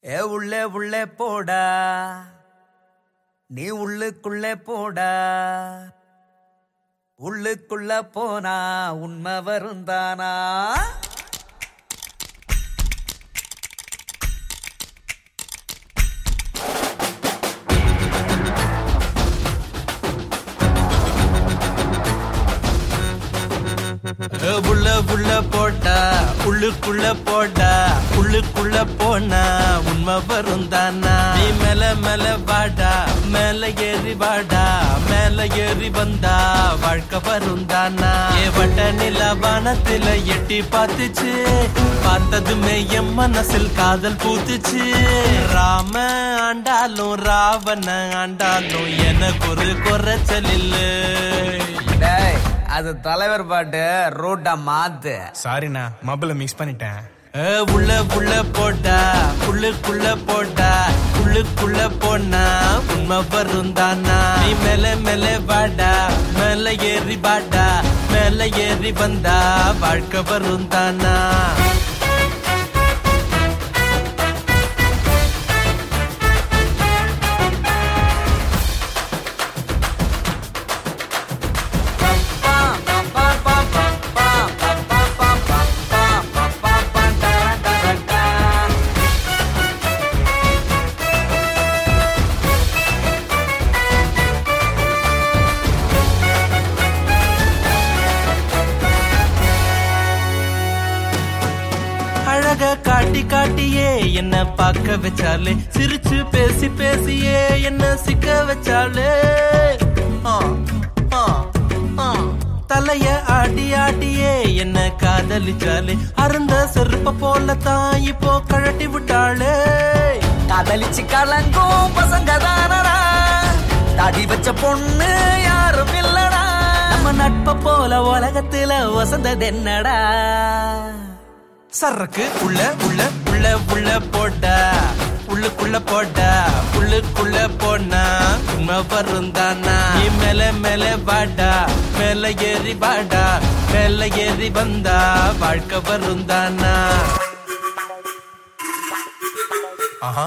ஏ உள்ளே உள்ளே போடா நீ உள்ளுக்குள்ளே போடா உள்ளுக்குள்ள போனா உண்மை வருந்தானா ஏ, உள்ள உள்ள போட்டா உள்ளுக்குள்ள போட்டா உள்ளுக்குள்ள போனா உண்மை வரும் தானா நீ மேல மேல வாடா மேல ஏறி வாடா மேல ஏறி வந்தா வாழ்க்கை வரும் தானா ஏ வட்ட நில வானத்துல எட்டி பார்த்துச்சு பார்த்ததுமே என் மனசில் காதல் பூத்துச்சு ராம ஆண்டாலும் ராவண ஆண்டாலும் எனக்கு ஒரு குறைச்சல் இல்லை டேய் அது தலைவர் பாட்டு ரூட்டா மாத்து சாரிண்ணா மொபைல மிக்ஸ் பண்ணிட்டேன் ஏ, உள்ள உள்ள போட்டா உள்ளுக்குள்ள போட்டா உள்ளுக்குள்ள போனா உண்மை வரும் தானா நீ மேல மேல வாடா மேல ஏறி வாடா மேல ஏறி வந்தா வாழ்க்கை வரும் தானா அழக காட்டி காட்டியே என்ன பார்க்க வச்சாலே சிரிச்சு பேசி பேசியே என்ன சிக்க வச்சாலே ஆ, ஆ, ஆ. தலைய ஆட்டி ஆட்டியே என்ன காதலிச்சாலே அருந்த செருப்ப போல தான் இப்போ கழட்டி விட்டாளே காதலிச்சு கலங்கும் பசங்க தானடா தாடி வச்ச பொண்ணு யாரும் இல்லடா நம்ம நட்ப போல உலகத்துல வசந்தது என்னடா சரக்கு உள்ள உள்ள உள்ள உள்ள போட்டா உள்ளுக்குள்ள போட்டா உள்ளுக்குள்ள போனா உண்மை வரும் தானா நீ மேல மேல வாடா மேல ஏறி வாடா மேல ஏறி வந்தா வாழ்க்கை வரும் தானா ஆஹா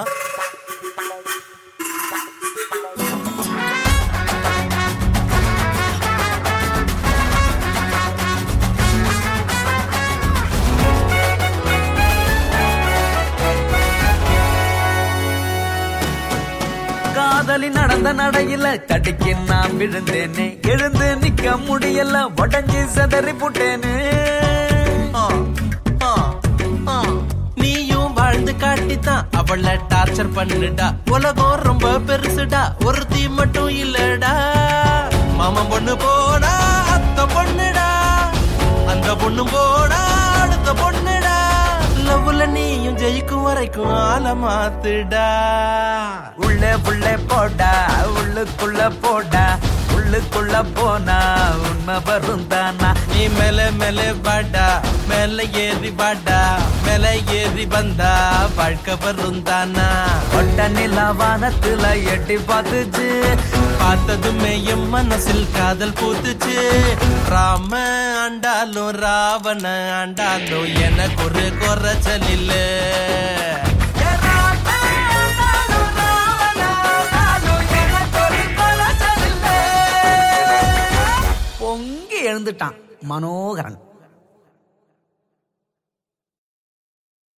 காதலி நடந்த நடையில தடுக்கி நான் விழுந்தேனே எழுந்து நிக்க முடியல உடஞ்சி செதறி புட்டேனே ஆ, ஆ, ஆ. நீயும் வாழ்ந்து காட்டித்தான் அவளை டார்ச்சர் பண்ணுடா உலகம் ரொம்ப பெருசுடா ஒருத்தி மட்டும் இல்லடா மாமன் பொண்ணு போனா அத்த பொண்ணுடா அந்த பொண்ணு போனா அடுத்த பொண்ணுடா லவ்ல நீயும் ஜெயிக்கும் வரைக்கும் ஆள மாத்துடா உள்ளே உள்ளே போடா உள்ளுக்குள்ள போடா உள்ளுக்குள்ள போனா உண்மை வரும் தானா நீ மேல மேல வாடா மேல ஏறி வாடா மேல ஏறி வந்தா வாழ்க்கை வரும் தானா ஒட்ட நிலா வானத்துல எட்டி பார்த்துச்சு பார்த்ததுமே என் மனசில் காதல் பூத்துச்சு ராம ஆண்டாலும் ராவண ஆண்டாலும் எனக்கு ஒரு குறைச்சல் இல்ல பொங்கி எழுந்துட்டான் மனோகரன்